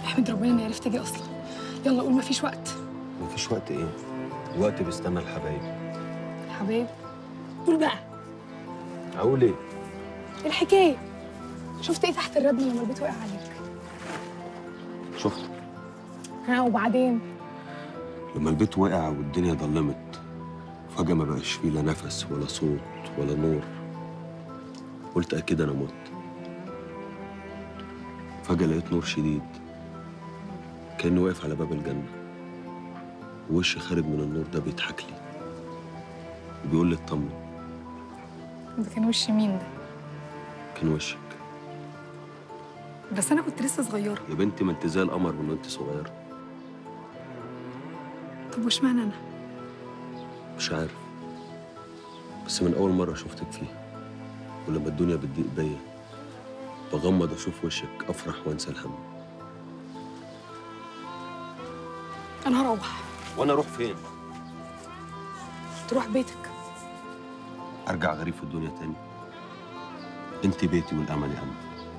احمد ربنا اني عرفت اجي اصلا يلا قول مفيش وقت مفيش وقت ايه الوقت بيستنى الحبايب حبايب قول بقى اقول ايه إيه الحكايه شفت ايه تحت الردم لما البيت وقع عليك شفت ها وبعدين لما البيت وقع والدنيا ضلمت فجأة ما بقاش فيه لا نفس ولا صوت ولا نور قلت أكيد أنا مت فجأة لقيت نور شديد كأنه واقف على باب الجنة ووش خارج من النور ده بيضحك لي وبيقول لي اطمن ده كان وش مين ده كان وشك بس انا كنت لسه صغيره يا بنتي ما انت زي القمر من وانت صغيرة طب وش معنى انا مش عارف بس من أول مرة شفتك فيها ولما الدنيا بتضيق بيا بغمض أشوف وشك أفرح وأنسى الهم انا هروح وأنا أروح فين؟ تروح بيتك أرجع غريب في الدنيا تاني أنت بيتي والأمل يا أمل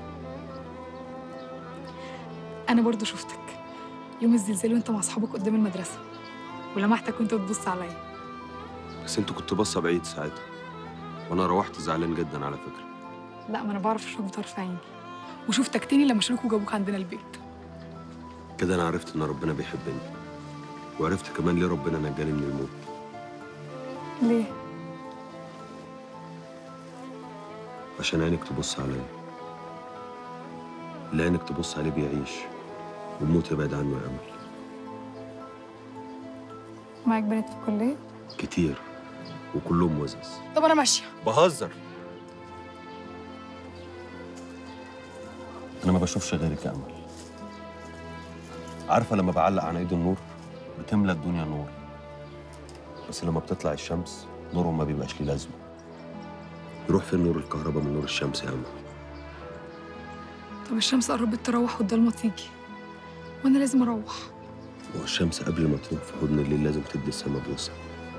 انا برضو شفتك يوم الزلزال وانت مع اصحابك قدام المدرسه ولمحتك وانت بتبص عليا بس أنت كنت باصة بعيد ساعتها وأنا روحت زعلان جدا على فكرة لا ما انا بعرف اشوفك بطرف عيني وشفتك تاني لما شاركوا جابوك عندنا البيت كده أنا عرفت إن ربنا بيحبني وعرفت كمان ليه ربنا نجاني من الموت ليه عشان عينك تبص عليا اللي عينك تبص عليه بيعيش والموت يبعد عنه يا أمل معاك بنات في الكليه كتير وكلهم وزز طب انا ماشيه بهزر انا ما بشوفش غيرك يا امل عارفه لما بعلق عن ايد النور بتملى الدنيا نور بس لما بتطلع الشمس نوره ما بيبقاش ليه لازمه يروح فين نور الكهرباء من نور الشمس يا امل طب الشمس قربت تروح والضلمه تيجي وانا لازم اروح والشمس قبل ما تروح في حضن الليل لازم تدي السما بوسه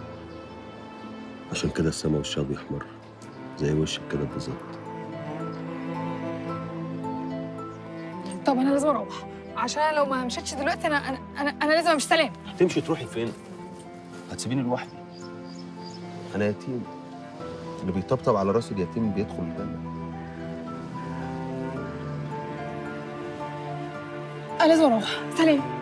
عشان كده السما وشها بيحمر زي وشك كده بالظبط طب انا لازم اروح عشان أنا لو ما مشيتش دلوقتي انا انا انا, أنا لازم امشي سلام هتمشي تروحي فين؟ هتسيبيني لوحدي أنا يتيم اللي بيطبطب على راس اليتيم بيدخل الجنة انا لازم اروح سلام